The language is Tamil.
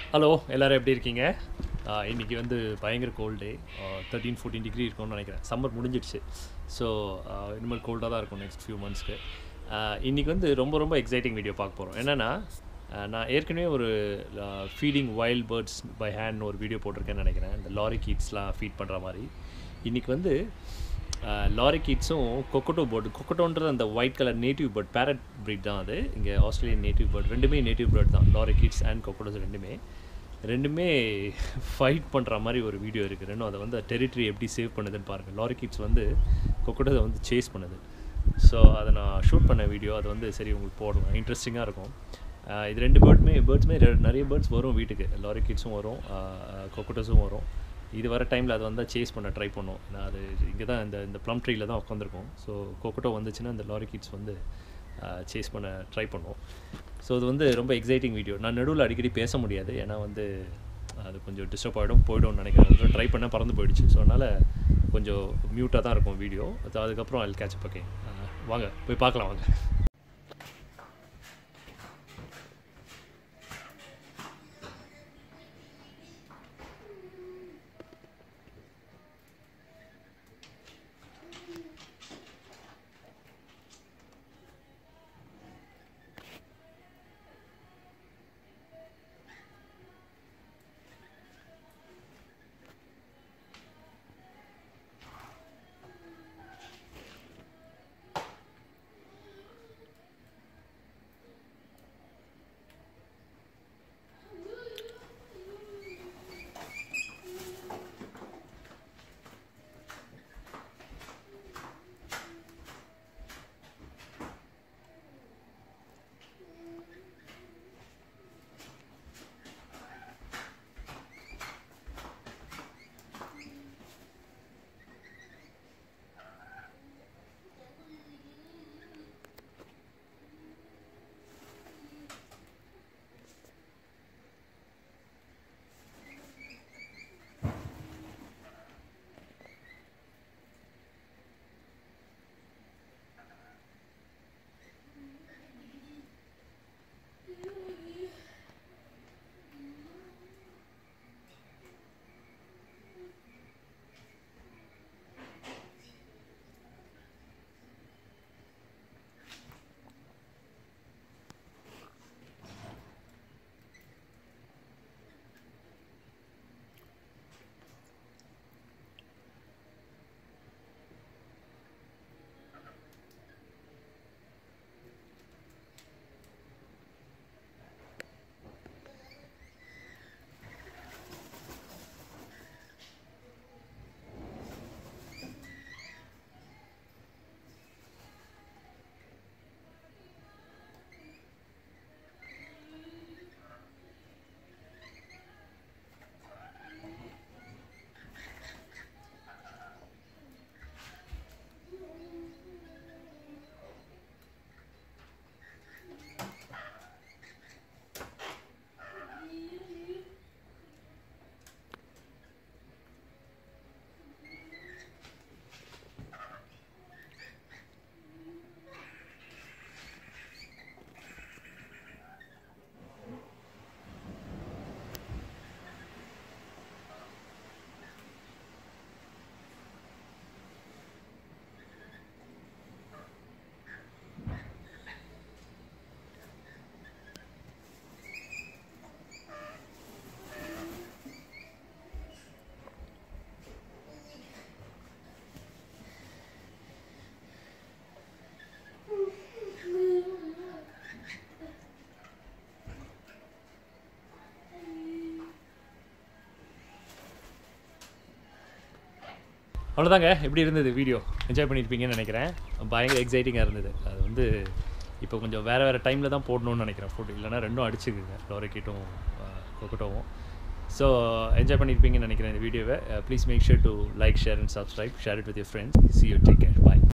ஹலோ எல்லோரும் எப்படி இருக்கீங்க ஆஹ் இன்னைக்கு வந்து பயங்கர cold day thirteen fourteen degree இருக்கும்னு நினைக்கிறேன் சம்மர் முடிஞ்சிடுச்சு ஸோ இனிமேல் கோல்டாக தான் இருக்கும் நெக்ஸ்ட் ஃபியூ மந்த்ஸ்க்கு இன்றைக்கி வந்து ரொம்ப ரொம்ப எக்ஸைட்டிங் வீடியோ பார்க்க போகிறோம் என்னென்னா நான் ஏற்கனவே ஒரு feeding wild birds by hand ஒரு வீடியோ போட்டிருக்கேன்னு நினைக்கிறேன் இந்த லாரி கீட்ஸ்லாம் ஃபீட் பண்ணுற மாதிரி இன்றைக்கி வந்து லாரி கீட்ஸும் கொக்கட்டோ பேர்டு கொக்கட்டோன்றது அந்த white colour native bird parrot breed தான் அது இங்கே ஆஸ்திரேலியன் நேட்டிவ் பேர்ட் ரெண்டுமே நேட்டிவ் பேர்ட் தான் லாரி கீட்ஸ் அண்ட் கொக்கட்டோஸ் ரெண்டுமே ரெண்டுமே ஃபைட் பண்ணுற மாதிரி ஒரு வீடியோ இருக்குது ரெண்டும் அதை வந்து டெரிட்டரி எப்படி சேவ் பண்ணுதுன்னு பாருங்கள் லாரி கீட்ஸ் வந்து கொக்கட்டோஸை வந்து சேஸ் பண்ணுது ஸோ அதை நான் ஷூட் பண்ண வீடியோ அது வந்து சரி உங்களுக்கு போடணும் இன்ட்ரெஸ்டிங்காக இருக்கும் ஆஹ் இது ரெண்டு பேர்டுமே பேர்ட்ஸுமே நிறைய பேர்ட்ஸ் வரும் வீட்டுக்கு லாரி கிட்ஸும் வரும் கொக்கட்டஸும் வரும் இது வர டைமில் அதை வந்து சேஸ் பண்ண ட்ரை பண்ணோம் நான் அது இங்கே தான் இந்த இந்த ப்ளம் ட்ரீல தான் உட்காந்துருக்கோம் ஸோ கொக்கட்டோ வந்துச்சுன்னா இந்த லாரி கிட்ஸ் வந்து சேஸ் பண்ண ட்ரை பண்ணோம் ஸோ இது வந்து ரொம்ப எக்ஸைட்டிங் வீடியோ நான் நடுவில் அடிக்கடி பேச முடியாது ஏன்னா வந்து அது கொஞ்சம் டிஸ்டர்ப் ஆகிடும் போய்டும்னு நினைக்கிறேன் ட்ரை பண்ண பறந்து போயிடுச்சு ஸோ அதனால் கொஞ்சம் மியூட்டாக தான் இருக்கும் வீடியோ அது அதுக்கப்புறம் அது கேட்ச் ஓகே வாங்க போய் பார்க்கலாம் வாங்க அவ்வளோதாங்க எப்படி இருந்தது வீடியோ என்ஜாய் பண்ணியிருப்பீங்கன்னு நினைக்கிறேன் பயங்கர எக்ஸைட்டிங்காக இருந்தது அது வந்து இப்போ கொஞ்சம் வேறு வேறு டைமில் தான் போடணும்னு நினைக்கிறேன் ஃபுட் இல்லைனா ரெண்டும் அடிச்சுக்குங்க லோரிக்கிட்டும் கொக்கட்டோவும் ஸோ என்ஜாய் பண்ணியிருப்பீங்கன்னு நினைக்கிறேன் இந்த வீடியோவை please make sure to like share and subscribe share it with your friends see you take care bye